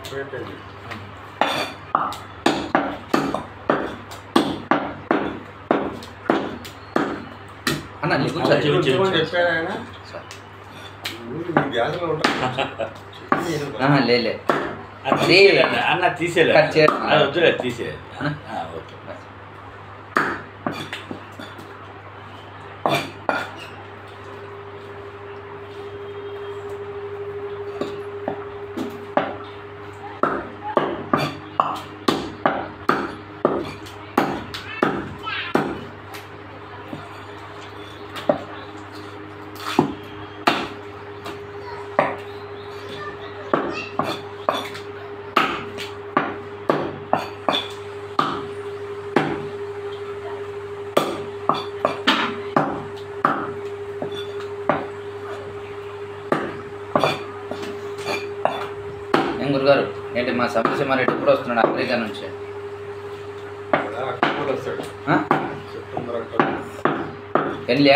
తక్కువైపోయింది అన్న నీ కూర్చో. అలా చెయ్యి. కొంచెం చెప్పారు ఆయన సార్. ముందు మీ గ్యాస్లో ఉంటా ఆహా, లే లే అది తీసేయాలి అన్న. అన్న తీసేయాలి కట్ చేయాలి. అది వద్దులే తీసేయాలి అన్న? ఆ, ఓకే ఏం గురుగారు ఏంటి మా సమరసింహారెడ్డి ఎప్పుడు వస్తున్నాడు అమెరికా నుంచి అక్టోబర్ వస్తాడు ఆ? సెప్టెంబర్ అక్టోబర్ పెళ్ళి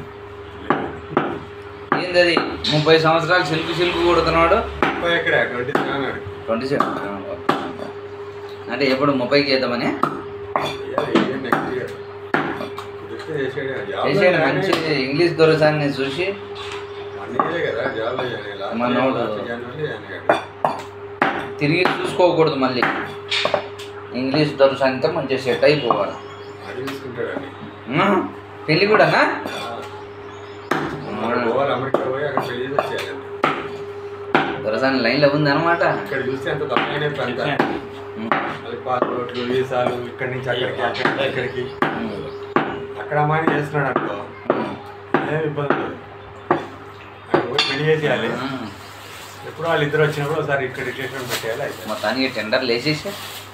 ఏంది అది ముప్పై సంవత్సరాలు సిల్క్ సిల్క్ కొడుతున్నాడు ముప్పై ఎక్కడ ట్వంటీ అన్నాడు ట్వంటీ సెవెన్ అంటే ఎప్పుడు ముప్పైకి చేద్దామని నెక్స్ట్ ఇయర్ కుదిరితే చేసాడు చేసాడు మంచి ఇంగ్లీష్ దొరసాన్ని చూసి వన్ ఇయరే కదా జాబ్ మనోడు. జనవరి జాయిన్ అయ్యాడు తిరిగి చూసుకోకూడదు మళ్ళీ ఇంగ్లీష్ దొరసానితో మంచిగా సెట్ అయిపోవాలి అది తీసుకుంటాడండి ఉమ్, పెళ్ళి కూడానా అక్కడ పోవాలి అమెరికా పోయి అక్కడ పెళ్లి చేసి వచ్చేయాలండి దొరసాని లైన్లో ఉంది అనమాట ఇక్కడ చూస్తే అంత తప్పైన అంత అది పాస్పోర్ట్లు వీసాలు ఇక్కడి నుంచి అక్కడికి అక్కడి నుంచి ఇక్కడికి అక్కడ అమ్మాయిని చేస్తున్నాడు అనుకో ఏం ఇబ్బంది లేదు అక్కడ పోయి పెళ్లి చేసేయాలి ఎప్పుడు వాళ్ళు ఇద్దరు వచ్చినప్పుడు ఒకసారి ఇక్కడ రిలేషన్ పెట్టేయాలి అయితే మొత్తానికి టెండర్లు వేసేసి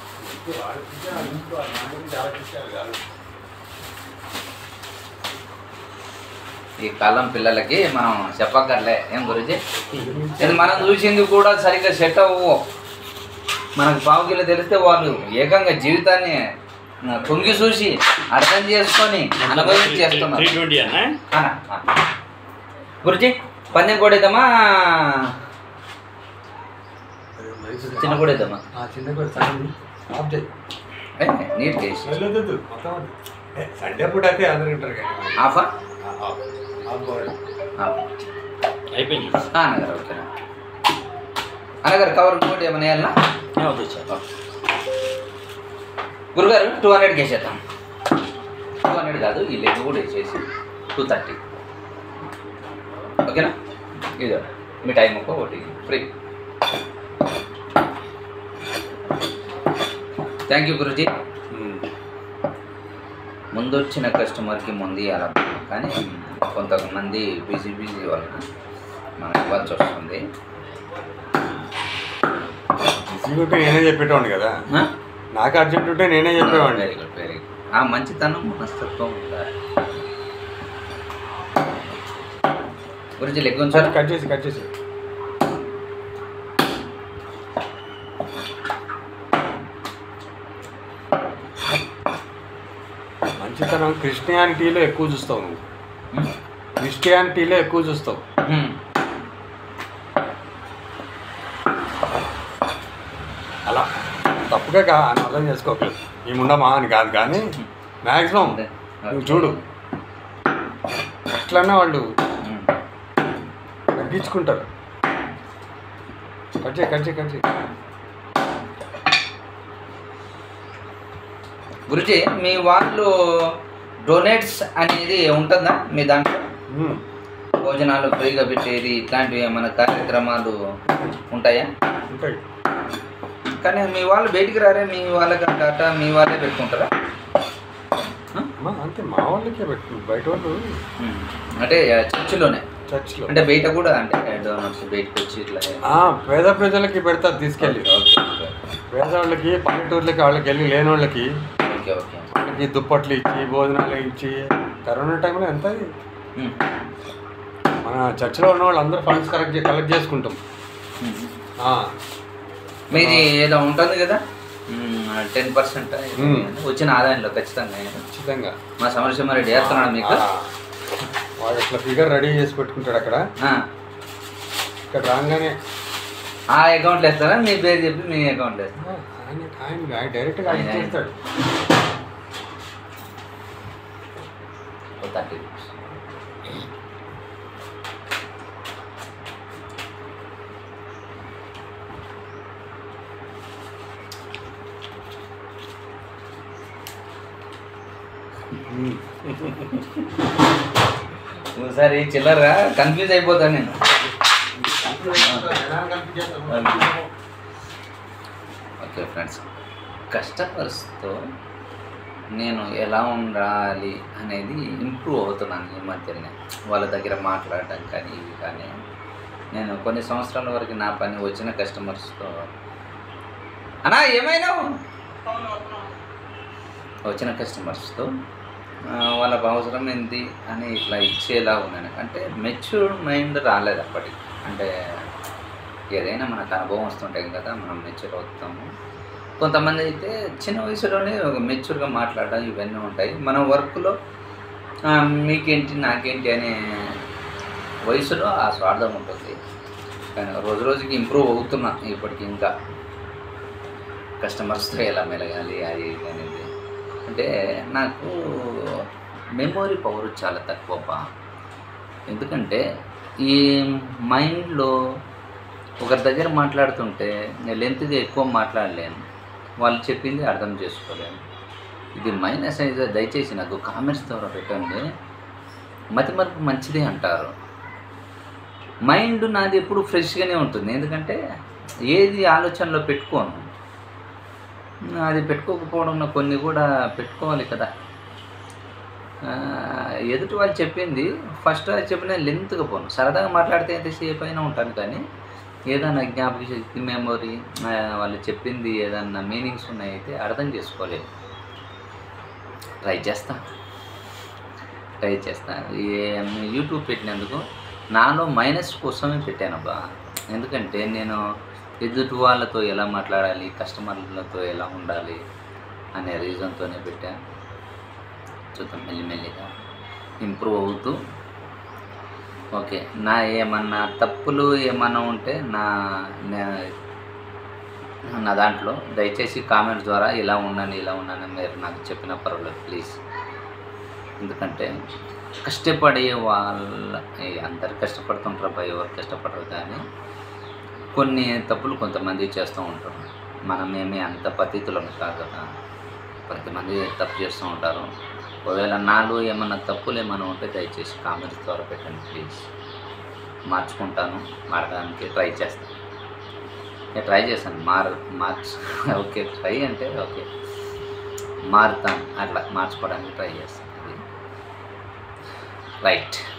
ఈ కాలం పిల్లలకి మనం చెప్పక్కర్లే ఏం గురించి ఇది మనం చూసింది కూడా సరిగ్గా సెట్ అవ్వవు మనకు పావుకిలో తెలిస్తే వాళ్ళు ఏకంగా జీవితాన్ని ఆ, తొంగి చూసి అర్థం చేసుకొని అనుభవించి త్రీ చేస్తున్నారు ట్వంటీ అన్న ఆ, ఆ. గురుజీ పందెం కొడేద్దామా చిన్న కొడేద్దామా చిన్న కూడా సండే ఆఫ్ చేయి ఏ, నీట్ చేసి వెళ్ళొద్దు మొత్తం వద్దు. ఏ, సండే పూట అయితే అందరు ఉంటారు కానీ ఆఫా ఆ, ఆఫ్. Of body. ఆఫ్. అయిపోయింది ఆ, అన్నగారు ఓకేనా అన్నగారు కవర్ ఇంకోటి ఏమైనా వేయాలనా ఆ, వద్దు సార్ గురుగారు టూ హండ్రెడ్కి వేసేద్దాం టూ హండ్రెడ్ కాదు ఈ లెగ్ కూడా వేసేసి టూ థర్టీ ఓకేనా ఇదో మీ టైం ఒక ఒకటి ఫ్రీ థ్యాంక్ యూ గురుజీ ఉమ్. ముందు వచ్చిన కస్టమర్కి ముందు ఇవ్వాలి కానీ కొంతమంది బిజీ బిజీ వలన మనకి ఇవ్వాల్సి వస్తుంది బిజీగా ఉంటే నేనే చెప్పేటోండి కదా నాకు అర్జెంట్ ఉంటే నేనే చెప్పేవాడిని వెరీ గుడ్ వెరీ గుడ్ ఆ మంచితనం మనస్తత్వం ఉండాలి గురించి లెగ్ ఉంచారు కట్ చేసి కట్ చేసి మంచితనం క్రిస్టియానిటీలో ఎక్కువ చూస్తావు నువ్వు క్రిస్టియానిటీలో ఎక్కువ చూస్తావు అలా తప్పుగా కా అని అర్థం చేసుకోకలేదు మేముండమా అని కాదు కానీ మ్యాక్సిమం నువ్వు చూడు ఎట్లన్నా వాళ్ళు తగ్గించుకుంటారు కట్ చేయి కట్ చేయి కట్ చేయి గురుజీ మీ వాళ్ళు డొనేట్స్ అనేది ఉంటుందా మీ దాంట్లో ఉమ్. భోజనాలు ఫ్రీగా పెట్టేది ఇట్లాంటివి ఏమైనా కార్యక్రమాలు ఉంటాయా ఉంటాయి కానీ మీ వాళ్ళు బయటికి రారే మీ వాళ్ళకి కాట మీ వాళ్ళే పెట్టుకుంటారా అమ్మా, అంతే మా వాళ్ళకే పెట్టు బయట వాళ్ళు ఉమ్. అంటే చర్చిలోనే చర్చ్లో అంటే బయట కూడా అంటే డోనర్స్ బయటకు వచ్చి ఇట్లా ఆ, పేద ప్రజలకి పెడతారు తీసుకెళ్ళి ఓకే ఓకే పేదవాళ్ళకి పల్లెటూర్లకి వాళ్ళకి వెళ్ళి లేని వాళ్ళకి ఓకే ఓకే వాళ్ళకి దుప్పట్లు ఇచ్చి భోజనాలు ఇచ్చి కరోనా టైంలో ఎంత అది? ఉమ్. మన చర్చిలో ఉన్న వాళ్ళందరూ ఫండ్స్ కలెక్ట్ కలెక్ట్ చేసుకుంటాం ఉమ్. ఆ, మీది ఏదో ఉంటుంది కదా టెన్ పర్సెంట్ ఉమ్. వచ్చిన ఆదాయంలో ఖచ్చితంగా ఖచ్చితంగా మా సమరసింహారెడ్డి వేస్తున్నాడు మీకు ఆ, వాడు ఇట్లా ఫిగర్ రెడీ చేసి పెట్టుకుంటాడు అక్కడ ఆ, ఇక్కడ రాగానే ఆ అకౌంట్లో వేస్తారా మీ పేరు చెప్పి మీ అకౌంట్లో వేస్తారా ఆయన ఆయన ఆయన డైరెక్ట్గా ఆయన ఆయన- చేస్తాడు ఓ థర్టీ రూపీస్ ఒకసారి చిల్లర కన్ఫ్యూజ్ అయిపోతాను నేను ఓకే ఫ్రెండ్స్ కస్టమర్స్తో నేను ఎలా ఉండాలి అనేది ఇంప్రూవ్ అవుతున్నాను ఈ మధ్యనే వాళ్ళ దగ్గర మాట్లాడటం కానీ ఇవి కానీ నేను కొన్ని సంవత్సరాల వరకు నా పని వచ్చిన కస్టమర్స్తో అన్నా ఏమైనా వచ్చిన కస్టమర్స్తో ఆ, వాళ్ళకు అవసరం ఏంటి అని ఇట్లా ఇచ్చేలా ఉన్నాను అంటే మెచ్యూర్ మైండ్ రాలేదు అప్పటికి అంటే ఏదైనా మనకు అనుభవం వస్తుంటాయి కదా మనం మెచ్యూర్ అవుతాము కొంతమంది అయితే చిన్న వయసులోనే ఒక మెచ్యూర్గా మాట్లాడడం ఇవన్నీ ఉంటాయి మన వర్క్లో మీకేంటి నాకేంటి అనే వయసులో ఆ స్వార్థం ఉంటుంది కానీ రోజు రోజుకి ఇంప్రూవ్ అవుతున్నా ఇప్పటికి ఇంకా కస్టమర్స్తో ఎలా మెలగాలి అది ఇది అనేది అంటే నాకు మెమొరీ పవర్ చాలా తక్కువ బా ఎందుకంటే ఈ మైండ్లో ఒకరి దగ్గర మాట్లాడుతుంటే నేను లెంత్గా ఎక్కువ మాట్లాడలేను వాళ్ళు చెప్పింది అర్థం చేసుకోలేను ఇది మైనస్ అయితే దయచేసి నాకు కామెంట్స్ ద్వారా పెట్టండి మతి మరపు మంచిదే అంటారు మైండ్ నాది ఎప్పుడు ఫ్రెష్గానే ఉంటుంది ఎందుకంటే ఏది ఆలోచనలో పెట్టుకోను అది పెట్టుకోకపోవడంలో కొన్ని కూడా పెట్టుకోవాలి కదా ఆ, ఎదుటి వాళ్ళు చెప్పింది ఫస్ట్ అది చెప్పిన లెంత్గా పోను సరదాగా మాట్లాడితే ఎంతసేపు అయినా ఉంటాను కానీ ఏదైనా జ్ఞాపక శక్తి మెమొరీ వాళ్ళు చెప్పింది ఏదన్నా మీనింగ్స్ ఉన్నాయితే అర్థం చేసుకోలేదు ట్రై చేస్తా ట్రై చేస్తా ఈ యూట్యూబ్ పెట్టినందుకు నాలో మైనస్ కోసమే పెట్టానబ్బా ఎందుకంటే నేను ఎదుటి వాళ్ళతో ఎలా మాట్లాడాలి కస్టమర్లతో ఎలా ఉండాలి అనే రీజన్తోనే పెట్టాను చూద్దాం మెల్లిమెల్లిగా ఇంప్రూవ్ అవుతూ ఓకే నా ఏమన్నా తప్పులు ఏమన్నా ఉంటే నా నా- నా దాంట్లో దయచేసి కామెంట్స్ ద్వారా ఇలా ఉన్నాను ఇలా ఉన్నాను మీరు నాకు చెప్పిన పర్వాలేదు ప్లీజ్ ఎందుకంటే కష్టపడే వాళ్ళ ఏ, అందరు కష్టపడుతుంటారు అబ్బాయి ఎవరు కష్టపడరు కానీ కొన్ని తప్పులు కొంతమంది చేస్తూ ఉంటారు మనమేమి అంత పతితులం కాదు కదా కొంతమంది తప్పు చేస్తూ ఉంటారు ఒకవేళ నాలో ఏమన్నా తప్పులు ఏమైనా ఉంటే దయచేసి కామెంట్స్ ద్వారా పెట్టండి ప్లీజ్ మార్చుకుంటాను మారడానికి ట్రై చేస్తాను నేను ట్రై చేశాను మార్ మార్చ్ ఓకే ట్రై అంటే ఓకే మారుతాను అట్లా మార్చుకోవడానికి ట్రై చేస్తాను రైట్